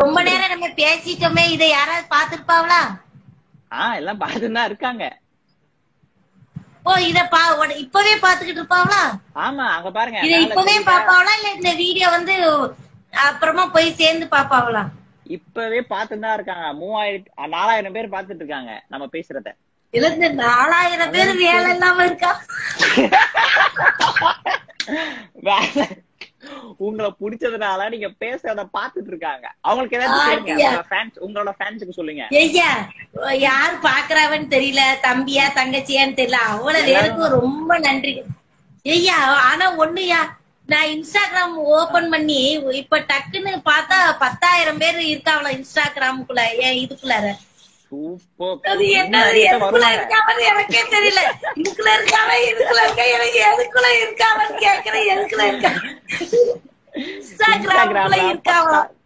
ரொம்ப நேரம் நம்ம பேசிட்டோமே இதை யாராவது பாத்துருப்பாங்களா ஆஹ் எல்லாம் பார்த்துட்டு தான் இருக்காங்க ஓ இத பா உட- இப்பவே பாத்துக்கிட்டு இருப்பாங்களா ஆமா அங்க பாருங்க இத மேல இப்பவே தெரியுதா? பாப்பாங்களா இல்ல இந்த வீடியோ வந்து அப்புறமா போய் சேர்ந்து பாப்பாங்களா இப்பவே பார்த்துட்டு தான் இருக்காங்க மூவாயிரத்தி நாலாயிரம் பேர் பார்த்துட்டு இருக்காங்க நம்ம பேசுறத இல்ல இந்த நாலாயிரம் பேர் வேலை இல்லாம இருக்கா வேற உங்களை பிடிச்சதுனால நீங்க பேசுறத பாத்துட்டு இருக்காங்க அவங்களுக்கு ஏதாச்சும் கேளுங்க ஆடியா. உங்க fans உங்களோட ஃபேன்ஸுக்கு சொல்லுங்க ஐயா யார் பாக்குறாவன்னு தெரியல தம்பியா தங்கச்சியான்னு தெரியல அவ்வளவு பேருக்கும் ரொம்ப நன்றி ஐயா ஆனா ஒண்ணுயா நான் இன்ஸ்டாகிராம் ஓபன் பண்ணி இப்ப டக்குன்னு பார்த்தா பத்தாயிரம் பேர் இருக்காங்களா இன்ஸ்டாகிராமுக்குள்ள என் இதுக்குள்ளார சூப்பர் அது என்னது எதுக்குள்ள இருக்காவன்னு எனக்கே தெரியல இதுக்குள்ள இருக்காவ இதுக்குள்ள இருக்கா எனக்கு எதுக்குள்ள இருக்காவன்னு கேக்குறேன் எதுக்குள்ள இருக்கா இன்ஸ்டாகிராமுக்குள்ள இருக்காவா